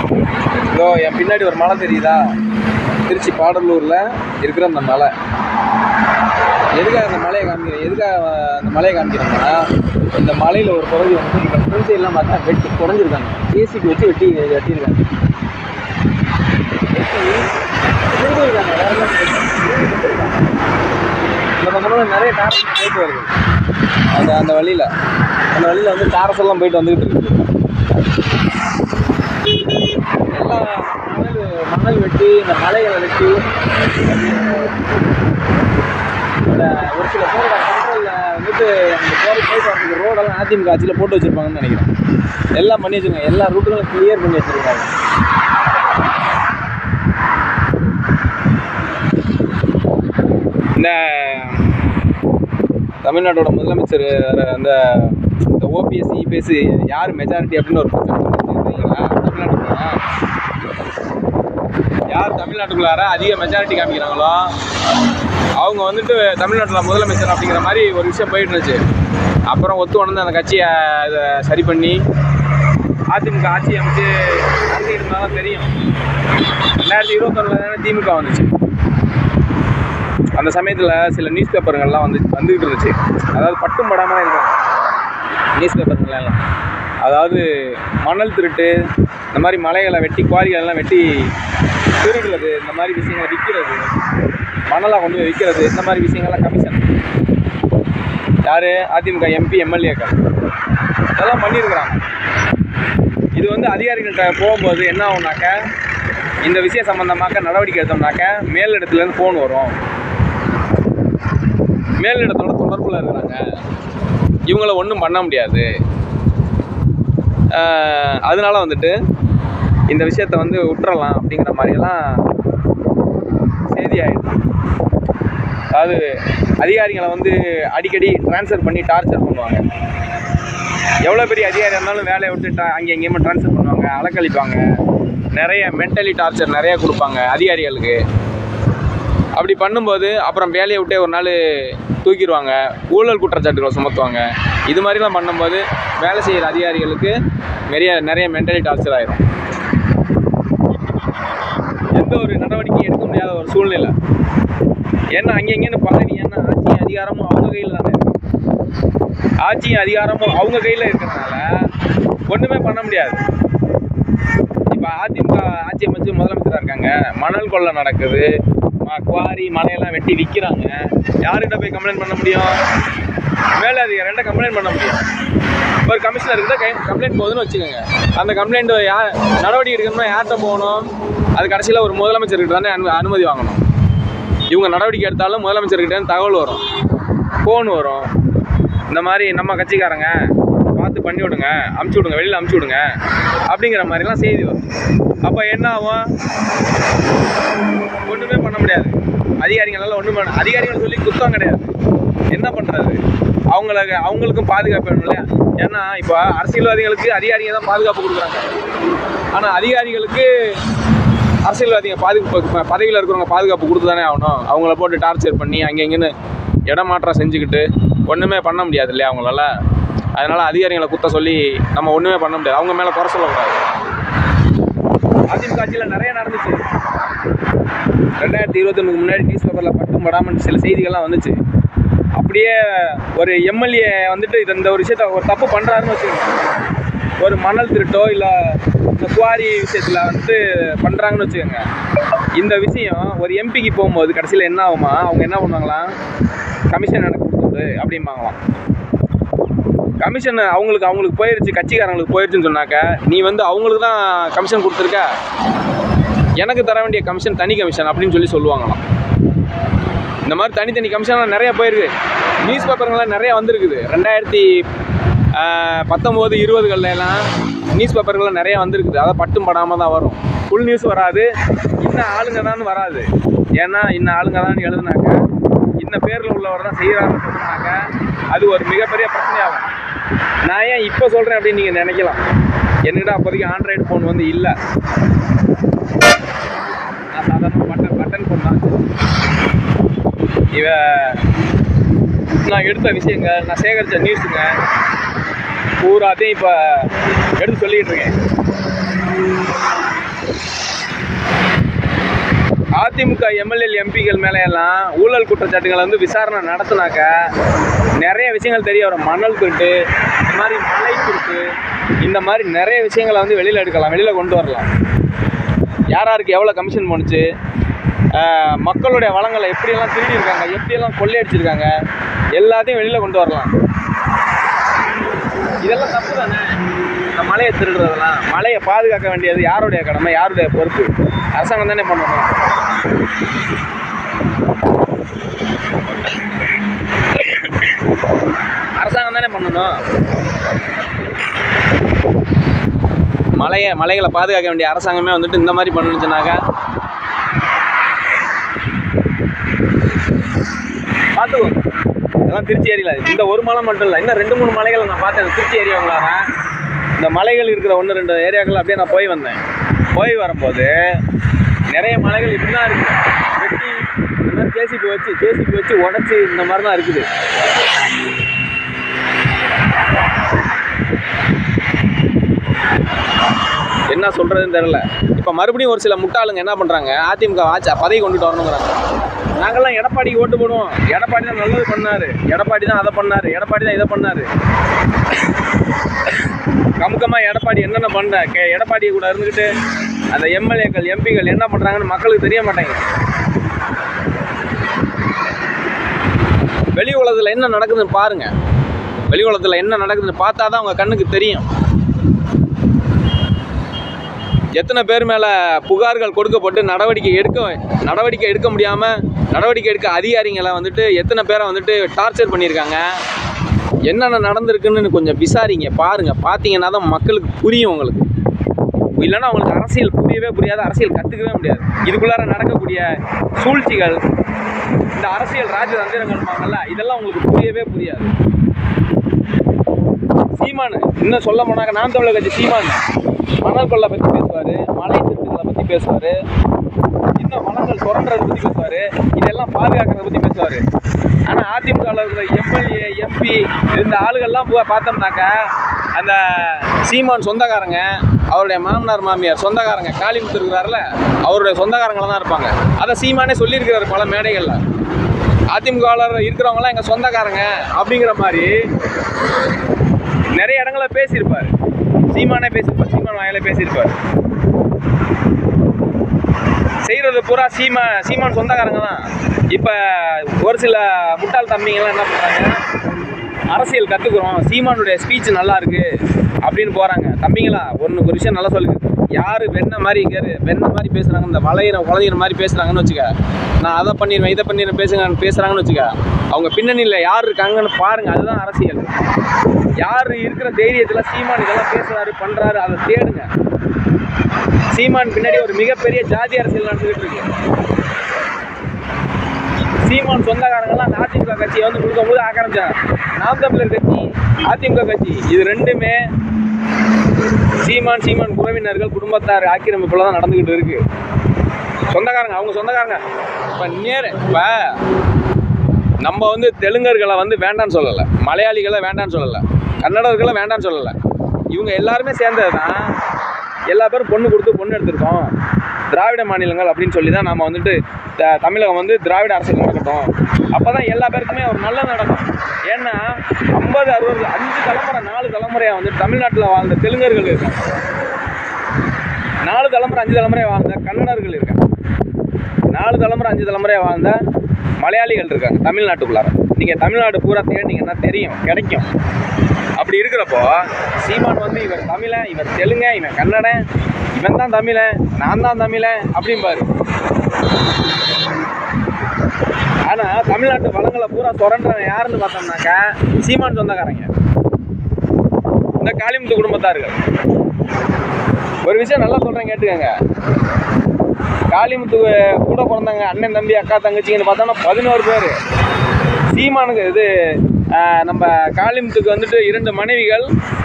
இதோ என் பின்னாடி ஒரு மலை தெரியுதா திருச்சி பாடலூரில் இருக்கிற அந்த மலை எதுக்காக அந்த மலையை காமிக்கிறேன் எதுக்காக அந்த மலையை காமிக்கிறேன்னா இந்த மலையில் ஒரு பகுதி வந்து இந்த ஃப்ரண்ட் சைட்லாம் பார்த்தா வெட்டி குறைஞ்சிருக்காங்க ஏசிக்கு வச்சு வெட்டி வெட்டியிருக்காங்க வெட்டி இருக்காங்க வேற என்ன சொல்றது? இந்த பக்கம்லாம் நிறைய காரஸ் போயிட்டு வருது அந்த அந்த வழியில் அந்த வழியில் வந்து காரஸ் எல்லாம் போயிட்டு வந்துக்கிட்டு இருக்கு எல்லாம் மணல் மணல் வெட்டி இந்த மலைகளை வெட்டி இந்த ஒரு சில பேரோட கண்ட்ரோலில் வந்துட்டு அந்த போகிற போயிட்டு வரதுக்கு ரோடெல்லாம் அதிமுக ஆட்சியில் போட்டு வச்சுருப்பாங்கன்னு நினைக்கிறேன் எல்லாம் பண்ணி வச்சுருக்காங்க எல்லா ரூட்டுகளும் கிளியர் பண்ணி வச்சுருக்காங்க இந்த தமிழ்நாட்டோட முதலமைச்சர் அந்த இந்த ஓபிஎஸ் இபிஎஸ் யார் மெஜாரிட்டி அப்படின்னு ஒரு பிரச்சனை வந்துச்சு தெரியுங்களா தமிழ்நாட்டுக்குள்ள யார் தமிழ்நாட்டுக்குள்ளார அதிக மெஜாரிட்டி காமிக்கிறாங்களோ அவங்க வந்துட்டு தமிழ்நாட்டில் முதலமைச்சர் அப்படிங்கிற மாதிரி ஒரு விஷயம் போயிட்டு இருந்துச்சு அப்புறம் ஒத்து உணர்ந்து அந்த கட்சியை இதை சரி பண்ணி அதிமுக ஆட்சி அமைச்சு நடத்திட்டு இருந்தாலும் தெரியும் ரெண்டாயிரத்தி இருபத்தொன்னில் தானே திமுக வந்துச்சு அந்த சமயத்தில் சில நியூஸ் பேப்பருங்கள்லாம் வந்து வந்துக்கிட்டு இருந்துச்சு அதாவது பட்டும் படாமல் இருக்காங்க நியூஸ் பேப்பருங்கள்லாம் அதாவது மணல் திருட்டு இந்த மாதிரி மலைகளை வெட்டி குவாரிகள் எல்லாம் வெட்டி திருடுறது இந்த மாதிரி விஷயங்களை விற்கிறது மணலாக கொண்டு போய் விற்கிறது இந்த மாதிரி விஷயங்கள்லாம் கமிஷன் யார் அதிமுக எம்பி எம்எல்ஏக்கள் இதெல்லாம் பண்ணியிருக்கிறாங்க இது வந்து அதிகாரிகள்கிட்ட போகும்போது என்ன ஆகும்னாக்க இந்த விஷயம் சம்மந்தமாக நடவடிக்கை எடுத்தோம்னாக்க மேலிடத்துலேருந்து ஃபோன் வரும் மேலிடத்தோட தொடர்பில் இருக்கிறாங்க இவங்கள ஒன்றும் பண்ண முடியாது ஆஹ் அதனால வந்துட்டு இந்த விஷயத்த வந்து விட்டுறலாம் அப்படிங்கிற மாதிரியெல்லாம் செய்தி ஆயிடுச்சு அதாவது அதிகாரிகளை வந்து அடிக்கடி ட்ரான்ஸ்ஃபர் பண்ணி டார்ச்சர் பண்ணுவாங்க எவ்வளோ பெரிய அதிகாரி இருந்தாலும் வேலையை விட்டு அங்கே எங்கேயுமே ட்ரான்ஸ்ஃபர் பண்ணுவாங்க அலக்கழிப்பாங்க நிறைய மென்டலி டார்ச்சர் நிறைய கொடுப்பாங்க அதிகாரிகளுக்கு அப்படி பண்ணும்போது அப்புறம் வேலையை விட்டே ஒரு நாள் தூக்கிடுவாங்க ஊழல் குற்றச்சாட்டுகளை சுமத்துவாங்க இது மாதிரிலாம் பண்ணும்போது வேலை செய்கிற அதிகாரிகளுக்கு நிறைய நிறைய மென்டலி டார்ச்சர் ஆயிரும் எந்த ஒரு நடவடிக்கையும் எடுக்க முடியாத ஒரு சூழ்நிலை ஏன்னா அங்கங்கன்னு பழனி ஏன்னா ஆட்சியும் அதிகாரமும் அவங்க கையில் தானே இருக்கு ஆட்சியும் அதிகாரமும் அவங்க கையில் இருக்கிறதுனால ஒன்றுமே பண்ண முடியாது இப்போ அதிமுக ஆட்சி அமைச்சு முதலமைச்சராக இருக்காங்க மணல் கொள்ளை நடக்குது ம- குவாரி மலையெல்லாம் வெட்டி விற்கிறாங்க யார்கிட்ட போய் கம்ப்ளைண்ட் பண்ண முடியும் மேலே அதிகாரிகிட்ட கம்ப்ளைண்ட் பண்ண முடியும் ஒரு கமிஷனர் கிட்ட கம்ப்ளைண்ட் போகுதுன்னு வச்சுக்கோங்க அந்த கம்ப்ளைண்ட் யார் நடவடிக்கை எடுக்கணும்னா யார்கிட்ட போகணும் அது கடைசியில் ஒரு முதலமைச்சர்கிட்ட தானே அனு அனுமதி வாங்கணும் இவங்க நடவடிக்கை எடுத்தாலும் முதலமைச்சர்கிட்ட இருந்து தகவல் வரும் ஃபோன் வரும் இந்த மாதிரி நம்ம கட்சிக்காரங்க பார்த்து பண்ணி விடுங்க அமுச்சு விடுங்க வெளியில் அமுச்சு விடுங்க அப்படிங்கிற மாதிரிலாம் செய்தி வரும் அப்போ என்ன ஆகும் ஒன்றுமே பண்ண முடியாது அதிகாரிகளால் ஒன்றும் பண்ண அதிகாரிகள் சொல்லி குத்தம் கிடையாது என்ன பண்ணுறது அவங்களுக்கு அவங்களுக்கும் பாதுகாப்பு வேணும் இல்லையா ஏன்னா இப்போ அரசியல்வாதிகளுக்கு அதிகாரிங்க தான் பாதுகாப்பு கொடுக்குறாங்க ஆனால் அதிகாரிகளுக்கு அரசியல்வாதிங்க பாதுகாப்பு பதவியில் இருக்கிறவங்க பாதுகாப்பு கொடுத்து தானே ஆகணும் அவங்கள போட்டு டார்ச்சர் பண்ணி அங்கே இங்கேன்னு இடமாற்றம் செஞ்சுக்கிட்டு ஒன்றுமே பண்ண முடியாது இல்லையா அவங்களால அதனால் அதிகாரிகளை குத்த சொல்லி நம்ம ஒன்றுமே பண்ண முடியாது அவங்க மேலே குறை சொல்லக்கூடாது அதிமுக ஆட்சியில் நிறைய நடந்துச்சு ரெண்டாயிரத்தி இருபத்தொன்னுக்கு முன்னாடி நியூஸ் பேப்பரில் பட்டும் படாமல் சில செய்திகள்லாம் வந்துச்சு அப்படியே ஒரு எம்எல்ஏ வந்துட்டு இது இந்த ஒரு விஷயத்த ஒரு தப்பு பண்ணுறாருன்னு வச்சுக்கோங்க ஒரு மணல் திருட்டோ இல்லை இந்த குவாரி விஷயத்தில் வந்துட்டு பண்ணுறாங்கன்னு வச்சுக்கோங்க இந்த விஷயம் ஒரு எம்பிக்கு போகும்போது கடைசியில் என்ன ஆகுமா அவங்க என்ன பண்ணுவாங்களாம் கமிஷன் எனக்கு கொடுத்துடு அப்படிம்பாங்களாம் கமிஷன் அவங்களுக்கு அவங்களுக்கு போயிருச்சு கட்சிக்காரங்களுக்கு போயிருச்சுன்னு சொன்னாக்க நீ வந்து அவங்களுக்கு தான் கமிஷன் கொடுத்துருக்க எனக்கு தர வேண்டிய கமிஷன் தனி கமிஷன் அப்படின்னு சொல்லி சொல்லுவாங்களாம் இந்த மாதிரி தனித்தனி கமிஷன்லாம் நிறைய போயிருக்கு நியூஸ் பேப்பருங்களாம் நிறைய வந்திருக்குது ரெண்டாயிரத்தி பத்தொம்போது இருபதுகளில் எல்லாம் நியூஸ் பேப்பர்கள்லாம் நிறைய வந்திருக்குது அதை பட்டும் படாமல் தான் வரும் ஃபுல் நியூஸ் வராது இன்ன ஆளுங்க தான் வராது ஏன்னா இன்ன ஆளுங்க தான் எழுதுனாக்க இன்ன பேரில் உள்ளவர் தான் செய்கிறாருன்னு சொன்னாக்க அது ஒரு மிகப்பெரிய பிரச்சனையாகும் நான் ஏன் இப்போ சொல்கிறேன் அப்படின்னு நீங்கள் நினைக்கலாம் என்கிட்ட அப்போதைக்கு ஆண்ட்ராய்டு ஃபோன் வந்து இல்லை நான் சாதாரண பட்டன் பட்டன் ஃபோன் தான் இவ நான் எடுத்த விஷயங்கள் நான் சேகரித்த நியூஸுங்க பூராத்தையும் இப்போ எடுத்து சொல்லிக்கிட்டு இருக்கேன் அதிமுக எம்எல்ஏ எம்பிகள் மேலே எல்லாம் ஊழல் குற்றச்சாட்டுகளை வந்து விசாரணை நடத்துனாக்க நிறைய விஷயங்கள் தெரிய வரும் மணல் திருட்டு இந்த மாதிரி மலை திருட்டு இந்த மாதிரி நிறைய விஷயங்களை வந்து வெளியில் எடுக்கலாம் வெளியில் கொண்டு வரலாம் யார் யாருக்கு எவ்வளோ கமிஷன் போணுச்சு ஆஹ் மக்களுடைய வளங்களை எப்படியெல்லாம் திருடியிருக்காங்க எப்படியெல்லாம் கொள்ளையடிச்சிருக்காங்க எல்லாத்தையும் வெளியில் கொண்டு வரலாம் இதெல்லாம் தப்பு தானே இந்த மலையை திருடுறதெல்லாம் மலையை பாதுகாக்க வேண்டியது யாருடைய கடமை யாருடைய பொறுப்பு அரசாங்கம் தானே பண்ணணும் அரசாங்கம் தானே பண்ணணும் மலையை மலைகளை பாதுகாக்க வேண்டிய அரசாங்கமே வந்துட்டு இந்த மாதிரி பண்ணுச்சுனாக்கா பார்த்துக்கோ இதெல்லாம் திருச்சி ஏரியில் இந்த ஒரு மலை மட்டும் இல்லை இன்னும் ரெண்டு மூணு மலைகள் நான் பார்த்தேன் திருச்சி ஏரியாவுங்களாக இந்த மலைகள் இருக்கிற ஒன்று ரெண்டு ஏரியாக்கள் அப்படியே நான் போய் வந்தேன் போய் வரும்போது நிறைய மலைகள் இப்படி தான் இருக்குது வெட்டி இந்த மாதிரி ஜேசிபி வச்சு ஜேசிபி வச்சு உடச்சி இந்த மாதிரி தான் இருக்குது என்ன சொல்கிறதுன்னு தெரில இப்போ மறுபடியும் ஒரு சில முட்டாளுங்க என்ன பண்ணுறாங்க அதிமுக ஆட்சி பதவி கொண்டுட்டு வரணுங்கிறாங்க நாங்கெல்லாம் எடப்பாடிக்கு ஓட்டு போடுவோம் எடப்பாடி தான் நல்லது பண்ணார் எடப்பாடி தான் அதை பண்ணார் எடப்பாடி தான் இதை பண்ணார் கமுக்கமாக எடப்பாடி என்னென்ன பண்ண கே எடப்பாடி கூட இருந்துக்கிட்டு அந்த எம்எல்ஏக்கள் எம்பிகள் என்ன பண்ணுறாங்கன்னு மக்களுக்கு தெரிய மாட்டேங்குது வெளி உலகத்தில் என்ன நடக்குதுன்னு பாருங்க வெளி உலகத்தில் என்ன நடக்குதுன்னு பார்த்தா தான் உங்கள் கண்ணுக்கு தெரியும் எத்தனை பேர் மேலே புகார்கள் கொடுக்கப்பட்டு நடவடிக்கை எடுக்க நடவடிக்கை எடுக்க முடியாமல் நடவடிக்கை எடுக்க அதிகாரிங்களை வந்துட்டு எத்தனை பேரை வந்துட்டு டார்ச்சர் பண்ணியிருக்காங்க என்னென்ன நடந்திருக்குன்னு கொஞ்சம் விசாரிங்க பாருங்க பார்த்தீங்கன்னா தான் மக்களுக்கு புரியும் உங்களுக்கு இல்லைன்னா உங்களுக்கு அரசியல் புரியவே புரியாது அரசியல் கற்றுக்கவே முடியாது இதுக்குள்ளார நடக்கக்கூடிய சூழ்ச்சிகள் இந்த அரசியல் ராஜதந்திரங்கள்பாங்கல்ல இதெல்லாம் உங்களுக்கு புரியவே புரியாது சீமானு இன்னும் சொல்ல போனாக்க நாம் தமிழர் கட்சி சீமானு மணல் கொள்ளை பற்றி பேசுவார் மலை திருட்டுகளை பற்றி பேசுவார் இன்னும் வளங்கள் சுரண்டுறதை பற்றி பேசுவார் இதெல்லாம் பாதுகாக்கிறத பற்றி பேசுவார் ஆனால் அதிமுகவில் இருக்கிற எம்எல்ஏ எம்பி இந்த ஆளுகள்லாம் போய் பார்த்தோம்னாக்கா அந்த சீமான் சொந்தக்காரங்க அவருடைய மாமனார் மாமியார் சொந்தக்காரங்க காளிமுத்து இருக்கிறாருல அவருடைய சொந்தக்காரங்கள தான் இருப்பாங்க அதை சீமானே சொல்லியிருக்கிறாரு பல மேடைகளில் அதிமுகவில் இருக்கிறவங்களாம் எங்கள் சொந்தக்காரங்க அப்படிங்கிற மாதிரி நிறைய இடங்களில் பேசியிருப்பார் சீமானே பேசியிருப்பார் சீமான் வாயில பேசியிருப்பார் செய்கிறது பூரா சீமா சீமான் சொந்தக்காரங்க தான் இப்போ ஒரு சில முட்டாள் தம்பிங்கெல்லாம் என்ன பண்ணுறாங்க அரசியல் கற்றுக்குறோம் சீமானுடைய ஸ்பீச் நல்லா இருக்கு அப்படின்னு போகிறாங்க தம்பிங்களா ஒன்று ஒரு விஷயம் நல்லா சொல்லுங்க யார் வெண்ண மாதிரி கேரு வெண்ண மாதிரி பேசுகிறாங்க இந்த வளையிற குழந்தைங்க மாதிரி பேசுகிறாங்கன்னு வச்சுக்க நான் அதை பண்ணிடுவேன் இதை பண்ணிடுவேன் பேசுங்க பேசுகிறாங்கன்னு வச்சுக்க அவங்க பின்னணியில் யார் இருக்காங்கன்னு பாருங்கள் அதுதான் அரசியல் யார் இருக்கிற தைரியத்தில் சீமான் இதெல்லாம் பேசுறாரு பண்ணுறாரு அதை தேடுங்க சீமான் பின்னாடி ஒரு மிகப்பெரிய ஜாதி அரசியல் நடந்துகிட்டு இருக்கு சீமான் சொந்தக்காரங்கெல்லாம் அந்த அதிமுக கட்சியை வந்து முழுக்க முழுக்க ஆக்கிரமிச்சாங்க நாம் தமிழர் கட்சி அதிமுக கட்சி இது ரெண்டுமே சீமான் சீமான் உறவினர்கள் குடும்பத்தார் ஆக்கிரமிப்புல தான் நடந்துகிட்டு இருக்கு சொந்தக்காரங்க அவங்க சொந்தக்காரங்க இப்போ நேர் இப்போ நம்ம வந்து தெலுங்கர்களை வந்து வேண்டான்னு சொல்லலை மலையாளிகளை வேண்டான்னு சொல்லலை கன்னடர்களை வேண்டான்னு சொல்லலை இவங்க எல்லாருமே சேர்ந்தது தான் எல்லா பேரும் பொண்ணு கொடுத்து பொண்ணு எடுத்திருக்கோம் திராவிட மாநிலங்கள் அப்படின்னு சொல்லி தான் நம்ம வந்துட்டு த- தமிழகம் வந்து திராவிட அரசியல் நடக்கட்டும் அப்போ தான் எல்லா பேருக்குமே ஒரு நல்லது நடக்கும் ஏன்னா ஐம்பது அறுபது அஞ்சு தலைமுறை நாலு தலைமுறையாக வந்து தமிழ்நாட்டில் வாழ்ந்த தெலுங்கர்கள் இருக்காங்க நாலு தலைமுறை அஞ்சு தலைமுறை வாழ்ந்த கன்னடர்கள் இருக்காங்க நாலு தலைமுறை அஞ்சு தலைமுறையாக வாழ்ந்த மலையாளிகள் இருக்காங்க தமிழ்நாட்டுக்குள்ளார நீங்கள் தமிழ்நாடு பூரா தேடினீங்கன்னா தெரியும் கிடைக்கும் அப்படி இருக்கிறப்போ சீமான் வந்து இவர் தமிழன் இவர் தெலுங்கன் இவன் கன்னடன் இவன் தான் தமிழன் நான் தான் தமிழன் அப்படிம்பாரு ஆனால் தமிழ்நாட்டு வளங்களை பூரா சுரண்டுறவன் யாருன்னு பார்த்தோம்னாக்கா சீமான் சொந்தக்காரங்க இந்த காளிமுத்து குடும்பத்தார்கள் ஒரு விஷயம் நல்லா சொல்கிறேன் கேட்டுக்கங்க காளிமுத்து கூட பிறந்தாங்க அண்ணன் தம்பி அக்கா தங்கச்சிங்கன்னு பார்த்தோம்னா பதினோரு பேர் சீமானுக்கு இது ஆஹ், நம்ம காளிமுத்துக்கு வந்துட்டு இரண்டு மனைவிகள்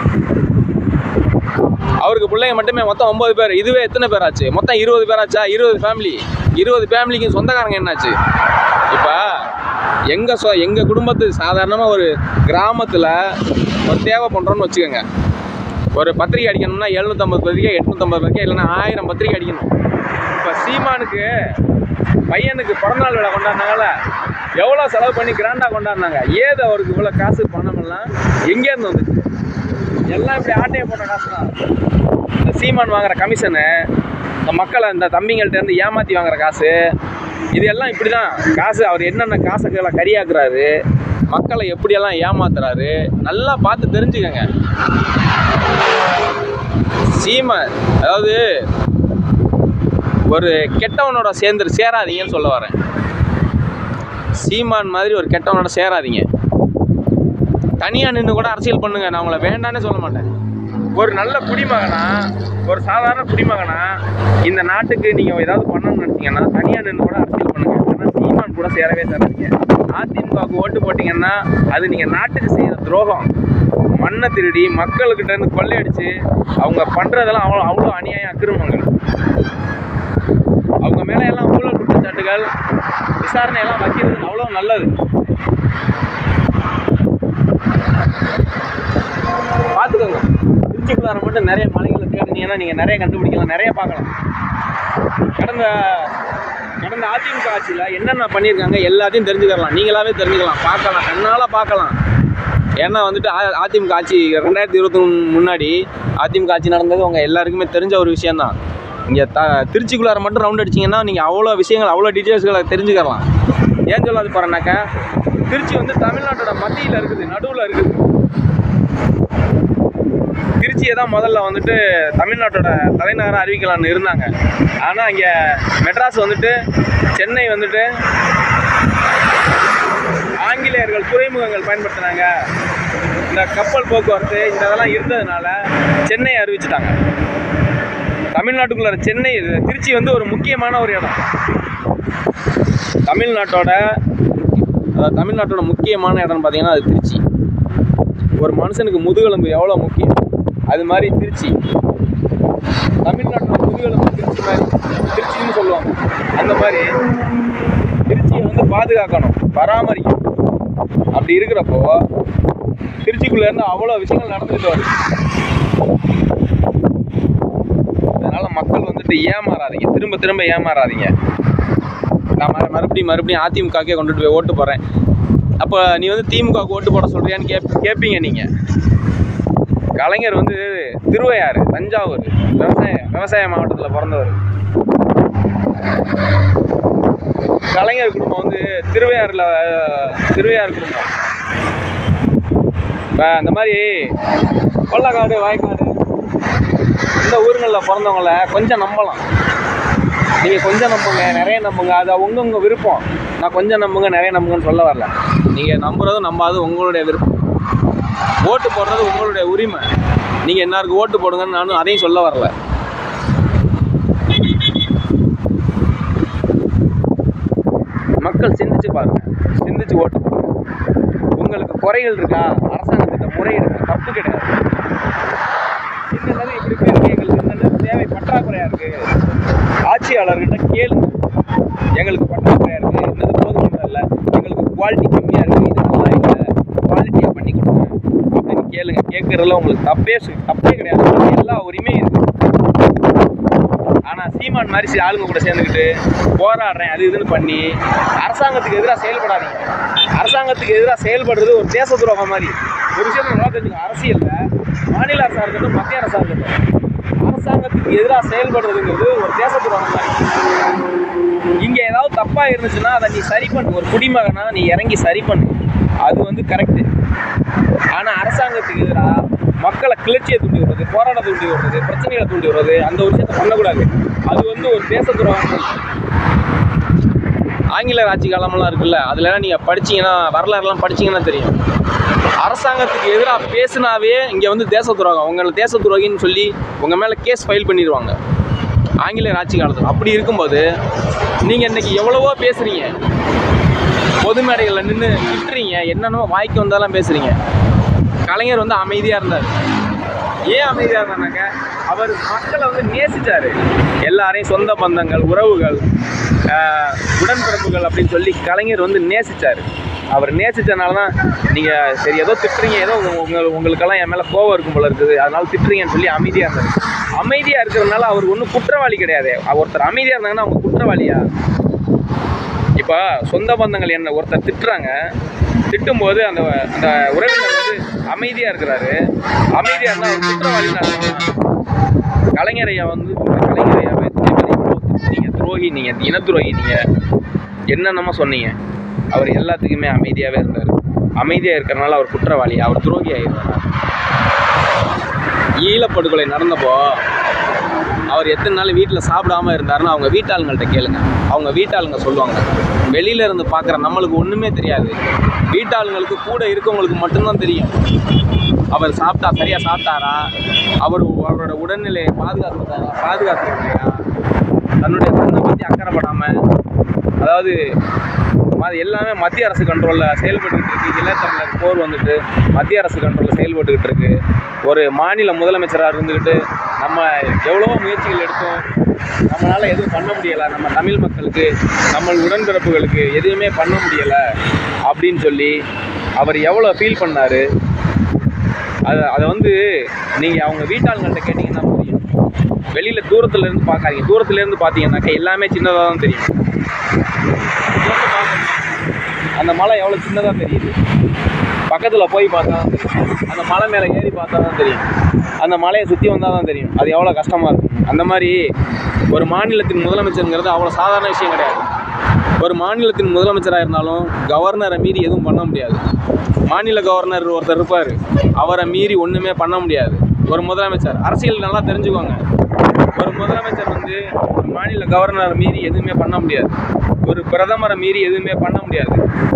அவருக்கு பிள்ளைங்க மட்டுமே மொத்தம் ஒன்பது பேர் இதுவே எத்தனை பேர் ஆச்சு மொத்தம் இருபது பேர் ஆச்சா இருபது ஃபேமிலி இருபது ஃபேமிலிக்கு சொந்தக்காரங்க என்னாச்சு இப்போ எங்கள் சொ எங்கள் குடும்பத்து சாதாரணமாக ஒரு கிராமத்தில் ஒரு தேவை பண்ணுறோன்னு வச்சுக்கோங்க ஒரு பத்திரிக்கை அடிக்கணும்னா எழுநூற்றம்பது பத்திரிக்கை எட்நூற்றம்பது பத்திரிக்கை இல்லைன்னா ஆயிரம் பத்திரிக்கை அடிக்கணும் இப்போ சீமானுக்கு பையனுக்கு பிறந்தநாள் விழா கொண்டாடினாங்கல்ல எவ்வளோ செலவு பண்ணி கிராண்டாக கொண்டாடினாங்க ஏது அவருக்கு இவ்வளோ காசு பணம் எல்லாம் எங்கேருந்து வந்துச்சு எல்லாம் இப்படி ஆட்டையை போட்ட காசு தான் இந்த சீமான் வாங்குற கமிஷனு இந்த மக்களை இந்த தம்பிங்கள்ட்ட இருந்து ஏமாற்றி வாங்குற காசு இது எல்லாம் இப்படி தான் காசு அவர் என்னென்ன காசுகளை கரியாக்குறாரு மக்களை எப்படியெல்லாம் ஏமாத்துறாரு நல்லா பார்த்து தெரிஞ்சுக்கங்க சீமான் அதாவது ஒரு கெட்டவனோட சேர்ந்து சேராதீங்கன்னு சொல்ல வரேன் சீமான் மாதிரி ஒரு கெட்டவனோட சேராதீங்க தனியாக நின்று கூட அரசியல் பண்ணுங்க நான் உங்களை வேண்டானே சொல்ல மாட்டேன் ஒரு நல்ல குடிமகனா ஒரு சாதாரண குடிமகனா இந்த நாட்டுக்கு நீங்கள் ஏதாவது பண்ணணும்னு நினச்சிங்கன்னா தனியாக நின்று கூட அரசியல் பண்ணுங்க ஆனால் சீமான் கூட சேரவே சேராதீங்க அதிமுகவுக்கு ஓட்டு போட்டிங்கன்னா அது நீங்கள் நாட்டுக்கு செய்கிற துரோகம் மண்ணை திருடி மக்கள்கிட்ட இருந்து கொள்ளையடிச்சு அவங்க பண்ணுறதெல்லாம் அவ்வளோ அவ்வளோ அநியாயம் அக்கிரமங்கள் அவங்க மேலே எல்லாம் ஊழல் குற்றச்சாட்டுகள் விசாரணை எல்லாம் வைக்கிறது அவ்வளோ நல்லது பார்த்துக்கோங்க திருச்சிக்குள்ளார மட்டும் நிறைய மலைகளை தேடினீங்கன்னா நீங்கள் நிறைய கண்டுபிடிக்கலாம் நிறைய பார்க்கலாம் கடந்த கடந்த அதிமுக ஆட்சியில் என்னென்ன பண்ணியிருக்காங்க எல்லாத்தையும் தெரிஞ்சுக்கலாம் நீங்களாவே தெரிஞ்சுக்கலாம் பார்க்கலாம் கண்ணால் பார்க்கலாம் ஏன்னா வந்துட்டு அ- அதிமுக ஆட்சி ரெண்டாயிரத்தி இருபத்தி முன்னாடி அதிமுக ஆட்சி நடந்தது உங்கள் எல்லாருக்குமே தெரிஞ்ச ஒரு விஷயந்தான் இங்கே த திருச்சிக்குள்ளார மட்டும் ரவுண்ட் அடிச்சிங்கன்னா நீங்கள் அவ்வளோ விஷயங்கள் அவ்வளோ டீட்டெயில்ஸ்களை தெரிஞ்சுக்கலாம் ஏன் சொல்லாது போகிறேன்னாக்கா திருச்சி வந்து தமிழ்நாட்டோட மத்தியில் இருக்குது நடுவில் இருக்குது திருச்சியை தான் முதல்ல வந்துட்டு தமிழ்நாட்டோட தலைநகரம் அறிவிக்கலாம்னு இருந்தாங்க ஆனால் இங்கே மெட்ராஸ் வந்துட்டு சென்னை வந்துட்டு ஆங்கிலேயர்கள் துறைமுகங்கள் பயன்படுத்தினாங்க இந்த கப்பல் போக்குவரத்து இந்த இதெல்லாம் இருந்ததுனால சென்னை அறிவிச்சிட்டாங்க தமிழ்நாட்டுக்குள்ள சென்னை திருச்சி வந்து ஒரு முக்கியமான ஒரு இடம் தமிழ்நாட்டோட அதாவது தமிழ்நாட்டோட முக்கியமான இடம்னு பார்த்தீங்கன்னா அது திருச்சி ஒரு மனுஷனுக்கு முதுகெலும்பு எவ்வளோ முக்கியம் அது மாதிரி திருச்சி தமிழ்நாட்டோட முதுகெலும்பு திருச்சி மாதிரி திருச்சின்னு சொல்லுவாங்க அந்த மாதிரி திருச்சியை வந்து பாதுகாக்கணும் பராமரிக்கணும் அப்படி இருக்கிறப்போ திருச்சிக்குள்ள இருந்து அவ்வளோ விஷயங்கள் நடந்துட்டு வருது அதனால மக்கள் வந்துட்டு ஏமாறாதீங்க திரும்ப திரும்ப ஏமாறாதீங்க நான் மறு- மறுபடியும் மறுபடியும் அதிமுகக்கே கொண்டுட்டு போய் ஓட்டு போடுறேன் அப்போ நீ வந்து திமுகவுக்கு ஓட்டு போட சொல்றியான்னு கேப் கேட்பீங்க நீங்கள் கலைஞர் வந்து திருவையாறு தஞ்சாவூர் விவசாய விவசாய மாவட்டத்தில் பிறந்தவர் கலைஞர் குடும்பம் வந்து திருவையாறில் திருவையாறு குடும்பம் இப்போ அந்த மாதிரி கொள்ளக்காடு வாய்க்காடு இந்த ஊருங்களில் பிறந்தவங்கள கொஞ்சம் நம்பலாம் நீங்கள் கொஞ்சம் நம்புங்க நிறைய நம்புங்க அது அவங்கவுங்க விருப்பம் நான் கொஞ்சம் நம்புங்க நிறைய நம்புங்கன்னு சொல்ல வரல நீங்கள் நம்புறதும் நம்பாததும் உங்களுடைய விருப்பம் ஓட்டு போடுறது உங்களுடைய உரிமை நீங்கள் எல்லாருக்கும் ஓட்டு போடுங்கன்னு நானும் அதையும் சொல்ல வரல மக்கள் சிந்திச்சு பாருங்க சிந்திச்சு ஓட்டு போடுங்க உங்களுக்கு குறைகள் இருக்கா அரசாங்கத்திட்ட முறையிடுங்க தப்பு கிடையாது என்னென்ன இப்படி இப்படி இருக்கு எங்களுக்கு என்னென்ன தேவை பற்றாக்குறையா இருக்கு ஆட்சியாளர்கிட்ட கேளுங்க எங்களுக்கு பற்றாக்குறையா இருக்கு என்னது போதுமான இல்லை எங்களுக்கு குவாலிட்டி கம்மியா இருக்கு இது நல்லா இல்லை குவாலிட்டியா பண்ணி கொடுங்க அப்படின்னு கேளுங்க கேட்கறதுல உங்களுக்கு தப்பே சு- தப்பே கிடையாது உங்களுக்கு எல்லா உரிமையும் இருக்கு ஆனா சீமான் மாதிரி சில ஆளுங்க கூட சேர்ந்துக்கிட்டு போராடுறேன் அது இதுன்னு பண்ணி அரசாங்கத்துக்கு எதிராக செயல்படாதீங்க அரசாங்கத்துக்கு எதிராக செயல்படுறது ஒரு தேச துரோகம் மாதிரி ஒரு விஷயம் நல்லா தெரிஞ்சுக்கணும் அரசியல்ல மாநில அரசா இருக்கட்டும் மத்திய அரசா இருக்கட்டும் அரசாங்கத்துக்கு எதிராக செயல்படுறதுங்கிறது ஒரு தேச துரோகம் மாதிரி இங்க ஏதாவது தப்பா இருந்துச்சுன்னா அதை நீ சரி பண்ணு ஒரு குடிமகனா நீ இறங்கி சரி பண்ணு அது வந்து கரெக்டு ஆனா அரசாங்கத்துக்கு எதிராக மக்களை கிளர்ச்சியை தூண்டி விடுறது போராட்டத்தை தூண்டி விடுறது பிரச்சனைகளை தூண்டி விடுறது அந்த ஒரு விஷயத்தை பண்ணக்கூடாது அது வந்து ஒரு தேச துரோகம் ஆங்கிலேயர் ஆட்சி காலமெல்லாம் இருக்குல்ல அதுலலாம் நீங்கள் படிச்சீங்கன்னா வரலாறுலாம் படிச்சீங்கன்னா தெரியும் அரசாங்கத்துக்கு எதிராக பேசுனாவே இங்கே வந்து தேச துரோகம் உங்களை தேச துரோகின்னு சொல்லி உங்கள் மேலே கேஸ் ஃபைல் பண்ணிடுவாங்க ஆங்கிலேயர் ஆட்சி காலத்தில் அப்படி இருக்கும்போது நீங்கள் இன்னைக்கு எவ்வளவோ பேசுகிறீங்க பொது மேடைகளில் நின்று திட்டுறீங்க என்னென்னமோ வாய்க்கு வந்தாலும் பேசுகிறீங்க கலைஞர் வந்து அமைதியாக இருந்தார் ஏன் அமைதியாக இருந்தாங்க அவர் மக்களை வந்து நேசிச்சாரு எல்லாரையும் சொந்த பந்தங்கள் உறவுகள் ஆஹ், உடன்பிறப்புகள் அப்படின்னு சொல்லி கலைஞர் வந்து நேசிச்சாரு அவர் நேசிச்சனால தான் நீங்கள் சரி ஏதோ திட்டுறீங்க ஏதோ உங்க உங்களுக்கெல்லாம் என் மேலே கோவம் இருக்கும் போல இருக்குது அதனால திட்டுறீங்கன்னு சொல்லி அமைதியாக இருந்தார் அமைதியாக இருக்கிறதுனால அவர் ஒன்றும் குற்றவாளி கிடையாது ஒருத்தர் அமைதியாக இருந்தாங்கன்னா அவங்க குற்றவாளியா இப்போ சொந்த பந்தங்கள் என்ன ஒருத்தர் திட்டுறாங்க திட்டும்போது அந்த அந்த உறவினர் வந்து அமைதியாக இருக்கிறாரு அமைதியாக இருந்தால் அவர் குற்றவாளின்னு அர்த்தம். கலைஞர் ஐயா வந்து கலைஞர் ஐயாவை நீங்கள் துரோகி நீங்கள் இன துரோகி நீங்கள் என்னென்னமோ சொன்னீங்க அவர் எல்லாத்துக்குமே அமைதியாகவே இருந்தார் அமைதியாக இருக்கிறனால அவர் குற்றவாளி அவர் துரோகி ஆகிடுறார் ஈழப்படுகொலை நடந்தப்போ அவர் எத்தனை நாள் வீட்டில் சாப்பிடாம இருந்தாருன்னு அவங்க வீட்டாளுங்கள்ட்ட கேளுங்க அவங்க வீட்டாளுங்க சொல்லுவாங்க வெளியில இருந்து பார்க்குற நம்மளுக்கு ஒன்றுமே தெரியாது வீட்டாளுங்களுக்கு கூட இருக்கவங்களுக்கு மட்டும்தான் தெரியும் அவர் சாப்பிட்டா சரியா சாப்பிட்டாரா அவர் அவரோட உடல்நிலையை பாதுகாத்துட்டாரா பாதுகாத்துக்கிட்டாரா தன்னுடைய தன்னை பற்றி அக்கறைப்படாம அதாவது அது எல்லாமே மத்திய அரசு கண்ட்ரோலில் செயல்பட்டுக்கிட்டு இருக்கு இளையத்தமிழர் போர் வந்துட்டு மத்திய அரசு கண்ட்ரோலில் செயல்பட்டுக்கிட்டு இருக்கு ஒரு மாநில முதலமைச்சராக இருந்துக்கிட்டு நம்ம எவ்வளவோ முயற்சிகள் எடுத்தோம் நம்மளால் எதுவும் பண்ண முடியலை நம்ம தமிழ் மக்களுக்கு நம்ம உடன்பிறப்புகளுக்கு எதுவுமே பண்ண முடியலை அப்படின்னு சொல்லி அவர் எவ்வளோ ஃபீல் பண்ணார் அதை அதை வந்து நீங்கள் அவங்க வீட்டாளுங்கள்ட்ட கேட்டிங்கன்னா புரியும் வெளியில் தூரத்துல இருந்து பார்க்காதீங்க தூரத்துல இருந்து பார்த்தீங்கன்னாக்கா எல்லாமே சின்னதாக தான் தெரியும் அந்த மலை எவ்வளோ சின்னதாக தெரியுது பக்கத்தில் போய் பார்த்தா தான் தெரியும் அந்த மலை மேலே ஏறி பார்த்தா தான் தெரியும் அந்த மலையை சுற்றி வந்தால் தான் தெரியும் அது எவ்வளோ கஷ்டமாக இருக்கும் அந்த மாதிரி ஒரு மாநிலத்தின் முதலமைச்சருங்கிறது அவ்வளோ சாதாரண விஷயம் கிடையாது ஒரு மாநிலத்தின் முதலமைச்சராக இருந்தாலும் கவர்னரை மீறி எதுவும் பண்ண முடியாது மாநில கவர்னர் ஒருத்தர் இருப்பார் அவரை மீறி ஒன்றுமே பண்ண முடியாது ஒரு முதலமைச்சர் அரசியல் நல்லா தெரிஞ்சுக்கோங்க ஒரு முதலமைச்சர் வந்து ஒரு மாநில கவர்னரை மீறி எதுவுமே பண்ண முடியாது ஒரு பிரதமரை மீறி எதுவுமே பண்ண முடியாது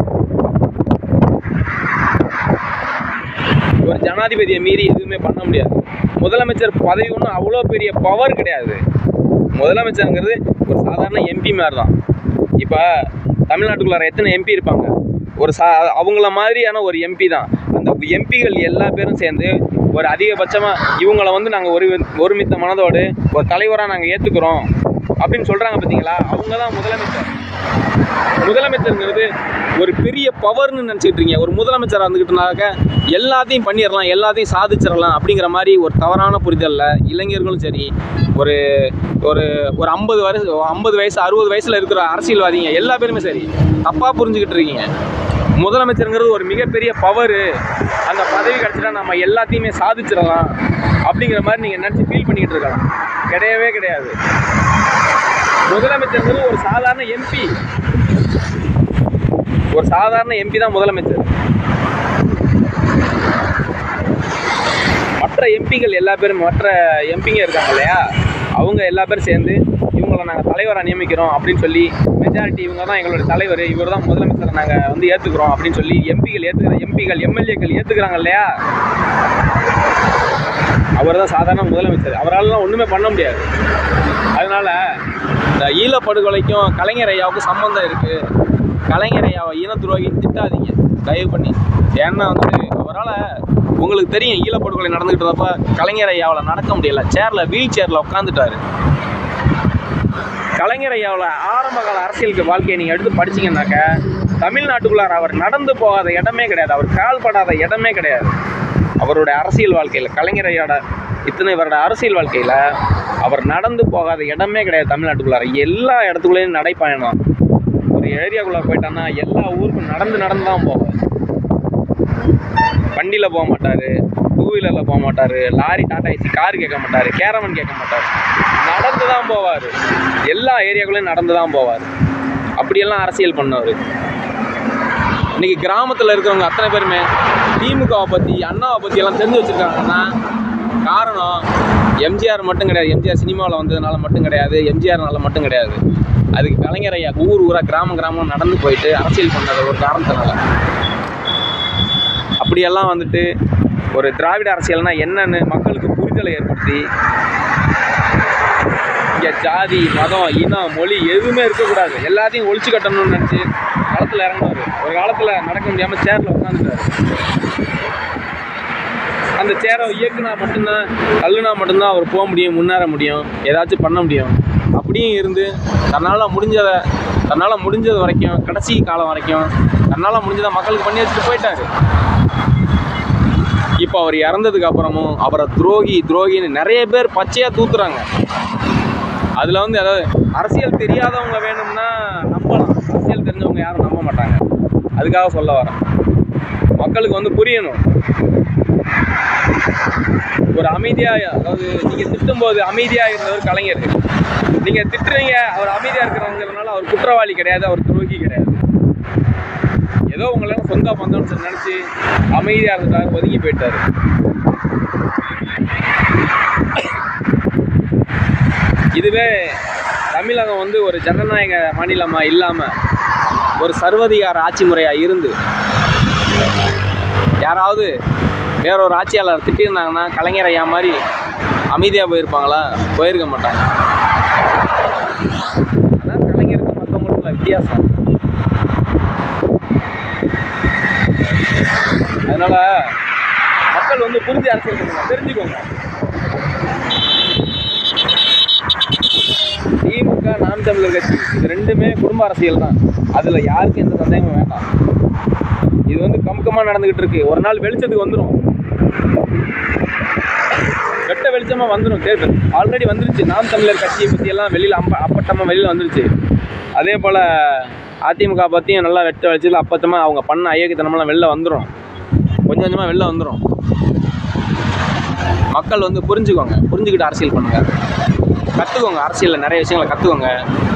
ஒரு ஜனாதிபதியை மீறி எதுவுமே பண்ண முடியாது முதலமைச்சர் பதவி ஒன்றும் அவ்வளோ பெரிய பவர் கிடையாது முதலமைச்சருங்கிறது ஒரு சாதாரண எம்பி மாதிரி தான் இப்போ தமிழ்நாட்டுக்குள்ளார எத்தனை எம்பி இருப்பாங்க ஒரு சா அவங்கள மாதிரியான ஒரு எம்பி தான் அந்த எம்பிகள் எல்லா பேரும் சேர்ந்து ஒரு அதிகபட்சமாக இவங்கள வந்து நாங்கள் ஒரு ஒருமித்த மனதோடு ஒரு தலைவராக நாங்கள் ஏற்றுக்கிறோம் அப்படின்னு சொல்கிறாங்க பார்த்தீங்களா அவங்க தான் முதலமைச்சர் முதலமைச்சருங்கிறது ஒரு பெரிய பவர்னு நினச்சிக்கிட்டு இருக்கீங்க ஒரு முதலமைச்சராக இருந்துக்கிட்டுனாக்க எல்லாத்தையும் பண்ணிடலாம் எல்லாத்தையும் சாதிச்சிடலாம் அப்படிங்கிற மாதிரி ஒரு தவறான புரிதலில் இளைஞர்களும் சரி ஒரு ஒரு ஒரு ஐம்பது வயசு ஐம்பது வயசு அறுபது வயசில் இருக்கிற அரசியல்வாதிங்க எல்லா பேருமே சரி தப்பாக புரிஞ்சுக்கிட்டு இருக்கீங்க முதலமைச்சருங்கிறது ஒரு மிகப்பெரிய பவரு அந்த பதவி கிடச்சிட்டா நம்ம எல்லாத்தையுமே சாதிச்சிடலாம் அப்படிங்கிற மாதிரி நீங்கள் நினச்சி ஃபீல் பண்ணிக்கிட்டு இருக்கலாம் கிடையவே கிடையாது முதலமைச்சருங்கிறது ஒரு சாதாரண எம்பி ஒரு சாதாரண எம்பி தான் முதலமைச்சர் மற்ற எம்பிகள் எல்லா பேரும் மற்ற எம்பிங்க இருக்காங்க இல்லையா அவங்க எல்லா பேரும் சேர்ந்து இவங்களை நாங்கள் தலைவராக நியமிக்கிறோம் அப்படின்னு சொல்லி மெஜாரிட்டி இவங்க தான் எங்களுடைய தலைவர் இவர் தான் முதலமைச்சரை நாங்கள் வந்து ஏற்றுக்கிறோம் அப்படின்னு சொல்லி எம்பிகள் ஏற்றுக்கிற எம்பிகள் எம்எல்ஏக்கள் ஏற்றுக்கிறாங்க இல்லையா அவர் தான் சாதாரண முதலமைச்சர் அவராலலாம் ஒன்றுமே பண்ண முடியாது அதனால இந்த ஈழப்படுகொலைக்கும் கலைஞர் ஐயாவுக்கும் சம்மந்தம் இருக்குது கலைஞர் ஐயாவை ஈன துரோகின்னு திட்டாதீங்க தயவு பண்ணி ஏன்னா வந்து அவரால் உங்களுக்கு தெரியும் ஈழப்படுகொலை நடந்துகிட்டு இருந்தப்ப கலைஞர் ஐயாவில் நடக்க முடியல சேரில் வீல் சேரில் உட்காந்துட்டாரு கலைஞர் ஐயாவில் ஆரம்ப கால அரசியலுக்கு வாழ்க்கையை நீங்கள் எடுத்து படிச்சீங்கன்னாக்க தமிழ்நாட்டுக்குள்ளார அவர் நடந்து போகாத இடமே கிடையாது அவர் கால் படாத இடமே கிடையாது அவருடைய அரசியல் வாழ்க்கையில் கலைஞர் ஐயாவோட இத்தனை வருட அரசியல் வாழ்க்கையில் அவர் நடந்து போகாத இடமே கிடையாது தமிழ்நாட்டுக்குள்ளார எல்லா இடத்துக்குள்ளேயும் நடைப்பயணம் ஒரு ஏரியாக்குள்ளே போயிட்டான்னா எல்லா ஊருக்கும் நடந்து நடந்து தான் போவார் வண்டியில் போக மாட்டார் டூ வீலரில் போக மாட்டார் லாரி டாடா ஏசி கார் கேட்க மாட்டார் கேரவன் கேட்க மாட்டார் நடந்து தான் போவார் எல்லா ஏரியாக்குள்ளேயும் நடந்து தான் போவார் அப்படியெல்லாம் அரசியல் பண்ணவர் இன்னைக்கு கிராமத்தில் இருக்கிறவங்க அத்தனை பேருமே திமுகவை பற்றி அண்ணாவை பற்றி எல்லாம் தெரிஞ்சு வச்சுருக்காங்கன்னா காரணம் எம்ஜிஆர் மட்டும் கிடையாது எம்ஜிஆர் சினிமாவில் வந்ததுனால மட்டும் கிடையாது எம்ஜிஆர்னால மட்டும் கிடையாது அதுக்கு கலைஞர் ஐயா ஊர் ஊராக கிராமம் கிராமம் நடந்து போயிட்டு அரசியல் பண்ணது ஒரு காரணத்தினால அப்படியெல்லாம் வந்துட்டு ஒரு திராவிட அரசியல்னா என்னன்னு மக்களுக்கு புரிதலை ஏற்படுத்தி இங்கே ஜாதி மதம் இனம் மொழி எதுவுமே இருக்கக்கூடாது எல்லாத்தையும் ஒழிச்சு கட்டணும்னு நினச்சி களத்தில் இறங்கினார் ஒரு காலத்தில் நடக்க முடியாமல் சேரில் உட்காந்துட்டார் அந்த சேரை இயக்குனா மட்டும்தான் தள்ளுனா மட்டும்தான் அவர் போக முடியும் முன்னேற முடியும் ஏதாச்சும் பண்ண முடியும் அப்படியும் இருந்து தன்னால் முடிஞ்சதை தன்னால் முடிஞ்சது வரைக்கும் கடைசி காலம் வரைக்கும் தன்னால் முடிஞ்சதை மக்களுக்கு பண்ணி வச்சுட்டு போயிட்டாரு இப்போ அவர் இறந்ததுக்கு அப்புறமும் அவரை துரோகி துரோகின்னு நிறைய பேர் பச்சையாக தூத்துறாங்க அதில் வந்து அதாவது அரசியல் தெரியாதவங்க வேணும்னா நம்ம தெரிஞ்சவங்க யாரும் நம்ப மாட்டாங்க அதுக்காக சொல்ல வரேன் மக்களுக்கு வந்து புரியணும் ஒரு அமைதியா அதாவது நீங்க திட்டும்போது அமைதியா இருந்தவர் கலைஞர் நீங்க திட்டுறீங்க அவர் அமைதியா இருக்கிறவங்கிறதுனால அவர் குற்றவாளி கிடையாது அவர் துரோகி கிடையாது ஏதோ உங்களை சொந்த பந்தம்னு சொல்லி நினைச்சு அமைதியா இருந்துட்டாரு ஒதுங்கி போயிட்டாரு இதுவே தமிழகம் வந்து ஒரு ஜனநாயக மாநிலமா இல்லாம ஒரு சர்வதிகார ஆட்சி முறையா இருந்து யாராவது வேற ஒரு ஆட்சியாளர் திட்டிருந்தாங்கன்னா கலைஞர் ஐயா மாதிரி அமைதியாக போயிருப்பாங்களா போயிருக்க மாட்டாங்க அதான் கலைஞருக்கும் மற்றவங்களுக்கும் வித்தியாசம் அதனால மக்கள் வந்து புரிஞ்சு அரசியல் பண்ணுங்க தெரிஞ்சுக்கோங்க திமுக நாம் தமிழர் கட்சி இது ரெண்டுமே குடும்ப அரசியல் தான் அதில் யாருக்கும் எந்த சந்தேகமும் வேண்டாம் இது வந்து கமுக்கமாக நடந்துகிட்டு இருக்கு ஒரு நாள் வெளிச்சத்துக்கு வந்துடும் வெட்ட வெளிச்சமாக வந்துடும் தேர்தல் ஆல்ரெடி வந்துருச்சு நாம் தமிழர் கட்சியை பற்றி எல்லாம் வெளியில் அம்ப அப்பட்டமாக வெளியில் வந்துருச்சு அதே போல் அதிமுக பற்றியும் நல்லா வெட்ட வெளிச்சத்தில் அப்பட்டமாக அவங்க பண்ண ஐயக்கத்தனமெல்லாம் வெளில வந்துடும் கொஞ்சம் கொஞ்சமாக வெளில வந்துடும் மக்கள் வந்து புரிஞ்சுக்கோங்க புரிஞ்சுக்கிட்டு அரசியல் பண்ணுங்க கற்றுக்கோங்க அரசியலில் நிறைய விஷயங்களை கற்றுக்கோங்க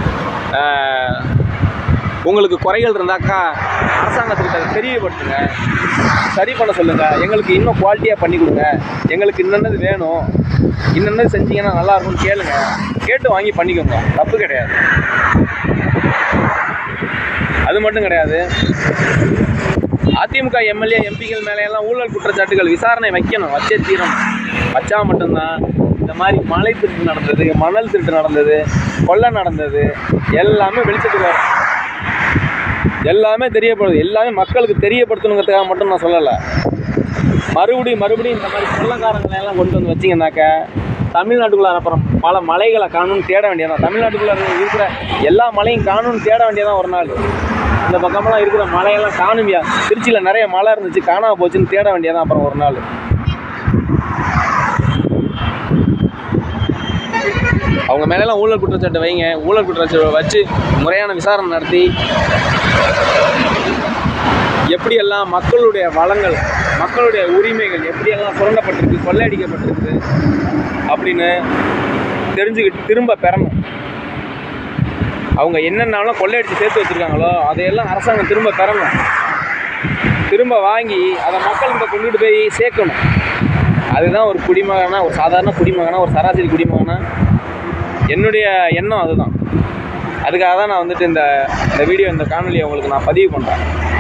உங்களுக்கு குறைகள் இருந்தாக்கா அரசாங்கத்துக்கிட்ட அதை தெரியப்படுத்துங்க சரி பண்ண சொல்லுங்க எங்களுக்கு இன்னும் குவாலிட்டியாக பண்ணி கொடுங்க எங்களுக்கு இன்னென்னது வேணும் இன்னென்னது செஞ்சீங்கன்னா நல்லா இருக்கும்னு கேளுங்க கேட்டு வாங்கி பண்ணிக்கோங்க தப்பு கிடையாது அது மட்டும் கிடையாது அதிமுக எம்எல்ஏ எம்பிகள் மேலே எல்லாம் ஊழல் குற்றச்சாட்டுகள் விசாரணை வைக்கணும் வச்சே தீரணும் வச்சா மட்டும்தான் இந்த மாதிரி மலை திருட்டு நடந்தது மணல் திருட்டு நடந்தது கொள்ளை நடந்தது எல்லாமே வெளிச்சத்துக்கு வரும் எல்லாமே தெரியப்படுது எல்லாமே மக்களுக்கு தெரியப்படுத்தணுங்கிறதுக்காக மட்டும் நான் சொல்லலை மறுபடியும் மறுபடியும் இந்த மாதிரி கொள்ளக்காரங்களை எல்லாம் கொண்டு வந்து வச்சிங்கனாக்க தமிழ்நாட்டுக்குள்ள அப்புறம் பல மலைகளை காணும்னு தேட வேண்டியதான் தமிழ்நாட்டுக்குள்ள இருக்கிற எல்லா மலையும் காணும்னு தேட வேண்டியதான் ஒரு நாள் இந்த பக்கமெல்லாம் இருக்கிற மலையெல்லாம் காணுமியா திருச்சியில் நிறைய மலை இருந்துச்சு காணாம போச்சுன்னு தேட வேண்டியதான் அப்புறம் ஒரு நாள் அவங்க மேலெல்லாம் ஊழல் குற்றச்சாட்டு வைங்க ஊழல் குற்றச்சாட்டு வச்சு முறையான விசாரணை நடத்தி எப்படியெல்லாம் மக்களுடைய வளங்கள் மக்களுடைய உரிமைகள் எப்படியெல்லாம் சுரண்டப்பட்டிருக்கு கொள்ளையடிக்கப்பட்டிருக்கு அப்படின்னு தெரிஞ்சுக்கிட்டு திரும்ப பெறணும் அவங்க என்னென்னாலும் கொள்ளையடிச்சு சேர்த்து வச்சுருக்காங்களோ அதையெல்லாம் அரசாங்கம் திரும்ப பெறணும் திரும்ப வாங்கி அதை மக்கள்கிட்ட கொண்டுட்டு போய் சேர்க்கணும் அதுதான் ஒரு குடிமகனா ஒரு சாதாரண குடிமகனா ஒரு சராசரி குடிமகனா என்னுடைய எண்ணம் அதுதான் அதுக்காக தான் நான் வந்துட்டு இந்த இந்த வீடியோ இந்த காணொலியை உங்களுக்கு நான் பதிவு பண்ணுறேன்